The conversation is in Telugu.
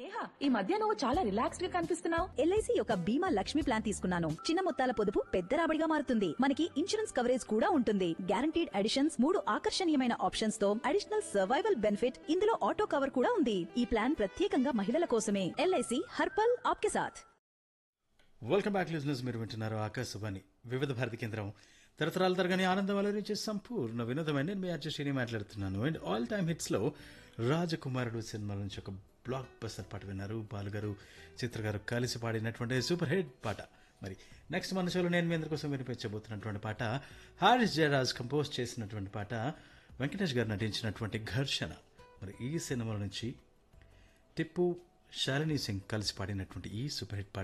నేహా ఈ మధ్య నువ్వు చాలా రిలాక్స్డ్ గా కనిపిస్తున్నావు ఎల్ఐసి యొక్క బీమా లక్ష్మి ప్లాన్ తీసుకున్నాను చిన్న మొత్తాల పొదుపు పెద్ద రాబడిగా మారుతుంది మనకి ఇన్సూరెన్స్ కవరేజ్ కూడా ఉంటుంది గ్యారంటీడ్ అడిషన్స్ మూడు ఆకర్షణీయమైన ఆప్షన్స్ తో అడిషనల్ సర్వైవల్ బెనిఫిట్ ఇందులో ఆటో కవర్ కూడా ఉంది ఈ ప్లాన్ ప్రత్యేకంగా మహిళల కోసమే ఎల్ఐసి హర్పల్ ఆప్కే సాథ్ వెల్కమ్ బ్యాక్ లిజినెస్ మీరు వింటున్నారు ఆకాశవాణి వివిధ భారతి కేంద్రం తరతరాల తరగని ఆనందం అలరించే సంపూర్ణ వినోదమైన నేను మీ అర్జశ్రీని మాట్లాడుతున్నాను అండ్ ఆల్ టైమ్ హిట్స్లో రాజకుమారుడు సినిమా నుంచి ఒక బ్లాక్ బస్టర్ పాట విన్నారు బాలుగారు చిత్ర గారు కలిసి పాడినటువంటి సూపర్ హిట్ పాట మరి నెక్స్ట్ మన షోలో నేను మీ అందరి కోసం వినిపించబోతున్నటువంటి పాట హారిస్ జయరాజ్ కంపోజ్ చేసినటువంటి పాట వెంకటేష్ గారు నటించినటువంటి ఘర్షణ మరి ఈ సినిమా నుంచి టిప్పు శాలిని సింగ్ కలిసి పాడినటువంటి ఈ సూపర్ హిట్ పాట